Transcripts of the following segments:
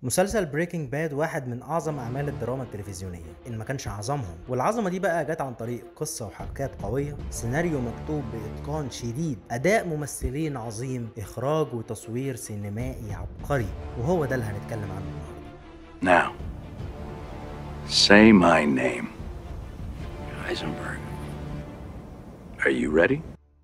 مسلسل بريكنج باد واحد من اعظم اعمال الدراما التلفزيونيه ان ما كانش اعظمهم والعظمه دي بقى جت عن طريق قصه وحبكات قويه سيناريو مكتوب باتقان شديد اداء ممثلين عظيم اخراج وتصوير سينمائي عبقري وهو ده اللي هنتكلم عنه النهارده Now, say my name. Heisenberg. Are you ready?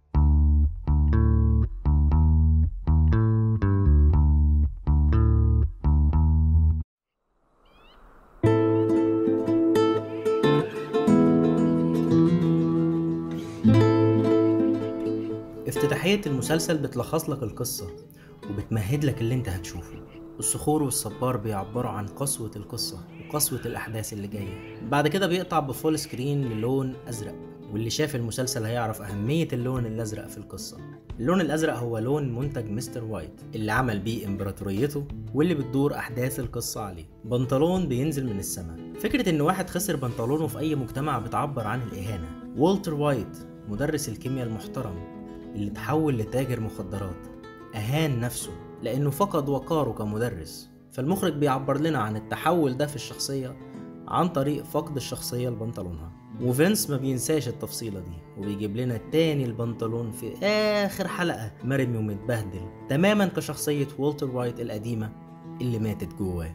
افتتاحيه المسلسل بتلخص لك القصه وبتمهد لك اللي انت هتشوفه الصخور والصبار بيعبروا عن قسوة القصة وقسوة الأحداث اللي جاية بعد كده بيقطع بفول سكرين للون أزرق واللي شاف المسلسل هيعرف أهمية اللون الأزرق في القصة اللون الأزرق هو لون منتج مستر وايت اللي عمل بيه إمبراطوريته واللي بتدور أحداث القصة عليه بنطلون بينزل من السماء فكرة إن واحد خسر بنطلونه في أي مجتمع بتعبر عن الإهانة والتر وايت مدرس الكيمياء المحترم اللي تحول لتاجر مخدرات أهان نفسه لأنه فقد وقاره كمدرس فالمخرج بيعبر لنا عن التحول ده في الشخصية عن طريق فقد الشخصية لبنطلونها وفينس ما بينساش التفصيلة دي وبيجيب لنا تاني البنطلون في آخر حلقة مرمي ومتبهدل تماما كشخصية والتر وايت القديمة اللي ماتت جواه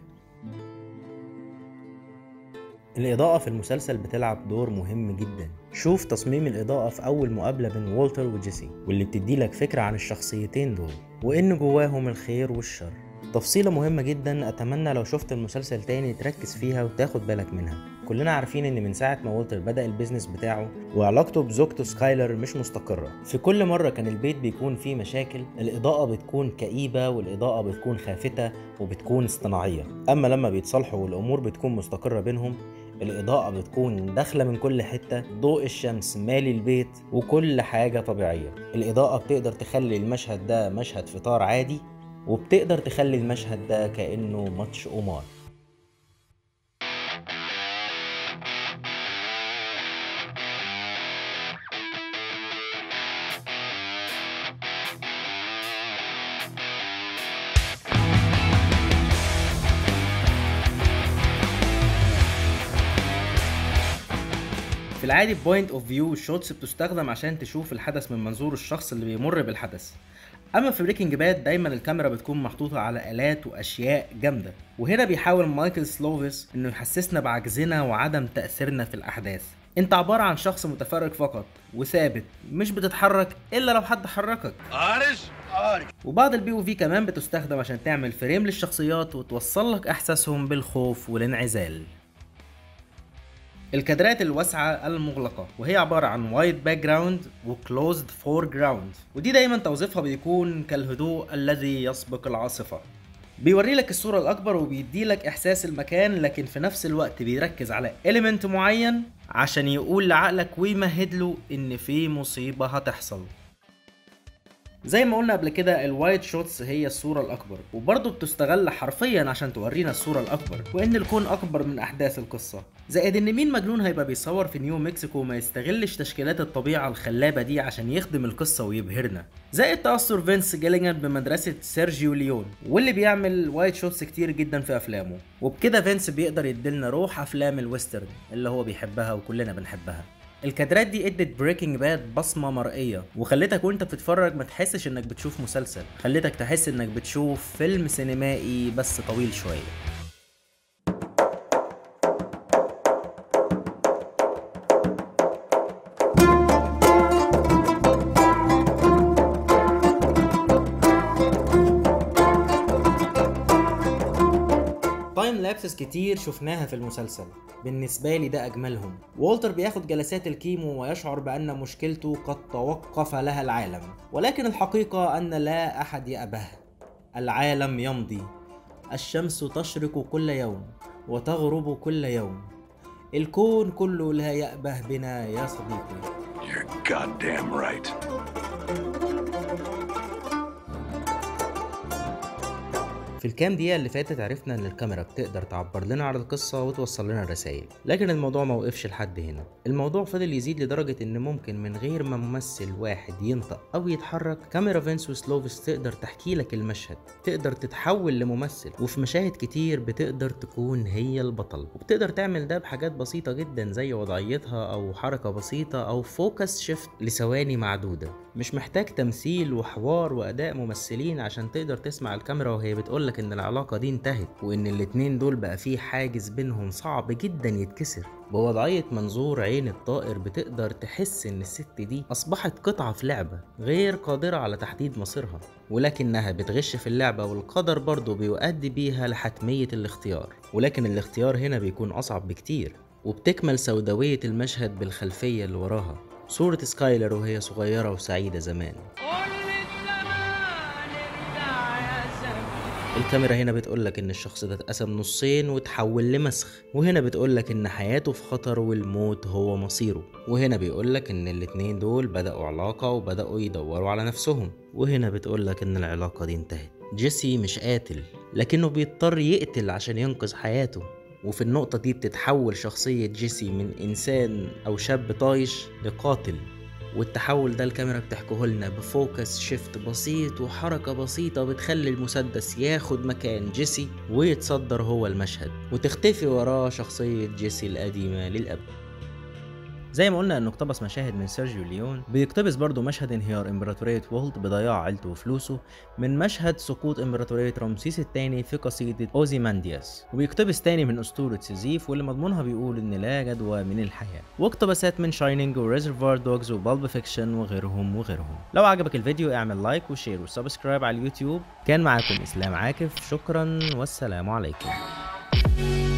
الإضاءة في المسلسل بتلعب دور مهم جدا شوف تصميم الإضاءة في أول مقابلة بين والتر وجيسي واللي بتدي لك فكرة عن الشخصيتين دول وإن جواهم الخير والشر تفصيلة مهمة جدا أتمنى لو شفت المسلسل تاني تركز فيها وتاخد بالك منها كلنا عارفين ان من ساعة ما والتر بدأ البيزنس بتاعه وعلاقته بزوجته سكايلر مش مستقرة في كل مرة كان البيت بيكون فيه مشاكل الإضاءة بتكون كئيبة والإضاءة بتكون خافتة وبتكون اصطناعية أما لما بيتصالحوا والأمور بتكون مستقرة بينهم الإضاءة بتكون داخلة من كل حتة ضوء الشمس مالي البيت وكل حاجة طبيعية الإضاءة بتقدر تخلي المشهد ده مشهد فطار عادي وبتقدر تخلي المشهد ده كأنه ماتش قمار في العادي بوينت اوف فيو الشوتس بتستخدم عشان تشوف الحدث من منظور الشخص اللي بيمر بالحدث اما في بريكنج باد دايما الكاميرا بتكون محطوطه على الات واشياء جامده وهنا بيحاول مايكل سلوفيس انه يحسسنا بعجزنا وعدم تاثيرنا في الاحداث انت عباره عن شخص متفرج فقط وثابت مش بتتحرك الا لو حد حركك وبعض البي او في كمان بتستخدم عشان تعمل فريم للشخصيات وتوصل لك احساسهم بالخوف والانعزال الكادرات الواسعة المغلقة وهي عبارة عن وايت باك جراوند وكلوزد فور جراوند ودي دايما توظيفها بيكون كالهدوء الذي يسبق العاصفة بيوري لك الصورة الأكبر وبيدي لك إحساس المكان لكن في نفس الوقت بيركز على إليمنت معين عشان يقول لعقلك ويمهد له إن في مصيبة هتحصل زي ما قلنا قبل كده الوايت شوتس هي الصورة الأكبر وبرضه بتستغل حرفيا عشان تورينا الصورة الأكبر وإن الكون أكبر من أحداث القصة زائد إن مين مجنون هيبقى بيصور في نيو مكسيكو وما يستغلش تشكيلات الطبيعة الخلابة دي عشان يخدم القصة ويبهرنا زائد تأثر فينس جيلينجان بمدرسة سيرجيو ليون واللي بيعمل وايت شوتس كتير جدا في أفلامه وبكده فينس بيقدر يديلنا روح أفلام الويسترن اللي هو بيحبها وكلنا بنحبها الكادرات دي ادت بريكنج باد بصمه مرئيه وخلتك وانت بتتفرج ما تحسش انك بتشوف مسلسل خلتك تحس انك بتشوف فيلم سينمائي بس طويل شويه تايم لابسز كتير شفناها في المسلسل بالنسبة لي ده أجملهم والتر بياخد جلسات الكيمو ويشعر بأن مشكلته قد توقف لها العالم ولكن الحقيقة أن لا أحد يأبه العالم يمضي الشمس تشرق كل يوم وتغرب كل يوم الكون كله لا يأبه بنا يا صديقي You're goddamn right. في الكام دقيقة اللي فاتت عرفنا ان الكاميرا بتقدر تعبر لنا عن القصة وتوصل لنا الرسائل لكن الموضوع ما وقفش لحد هنا الموضوع فضل يزيد لدرجة ان ممكن من غير ما ممثل واحد ينطق او يتحرك كاميرا فينس وسلوفس تقدر تحكي لك المشهد تقدر تتحول لممثل وفي مشاهد كتير بتقدر تكون هي البطل وبتقدر تعمل ده بحاجات بسيطة جدا زي وضعيتها او حركة بسيطة او فوكس شيفت لثواني معدودة مش محتاج تمثيل وحوار واداء ممثلين عشان تقدر تسمع الكاميرا وهي بتقولك ان العلاقة دي انتهت وان الاتنين دول بقى في حاجز بينهم صعب جدا يتكسر بوضعية منظور عين الطائر بتقدر تحس ان الست دي اصبحت قطعة في لعبة غير قادرة على تحديد مصيرها ولكنها بتغش في اللعبة والقدر برضه بيؤدي بيها لحتمية الاختيار ولكن الاختيار هنا بيكون اصعب بكتير وبتكمل سوداوية المشهد بالخلفية اللي وراها صورة سكايلر وهي صغيرة وسعيدة زمان الكاميرا هنا بتقولك ان الشخص ده اتقسم نصين وتحول لمسخ وهنا بتقولك ان حياته في خطر والموت هو مصيره وهنا بيقولك ان الاتنين دول بدأوا علاقة وبدأوا يدوروا على نفسهم وهنا بتقولك ان العلاقة دي انتهت جيسي مش قاتل لكنه بيضطر يقتل عشان ينقذ حياته وفي النقطة دي بتتحول شخصية جيسي من إنسان أو شاب طايش لقاتل والتحول ده الكاميرا بتحكيه لنا بفوكس شيفت بسيط وحركة بسيطة بتخلي المسدس ياخد مكان جيسي ويتصدر هو المشهد وتختفي وراه شخصية جيسي القديمة للأبد زي ما قلنا انه اقتبس مشاهد من سيرجيو ليون بيقتبس برضه مشهد انهيار امبراطورية وولت بضياع عيلته وفلوسه من مشهد سقوط امبراطورية رمسيس الثاني في قصيدة اوزيماندياس وبيقتبس تاني من اسطورة سيزيف واللي مضمونها بيقول ان لا جدوى من الحياة واقتباسات من شاينينج وريزرفوار دوجز وبالب فيكشن وغيرهم وغيرهم لو عجبك الفيديو اعمل لايك وشير وسبسكرايب على اليوتيوب كان معاكم اسلام عاكف شكرا والسلام عليكم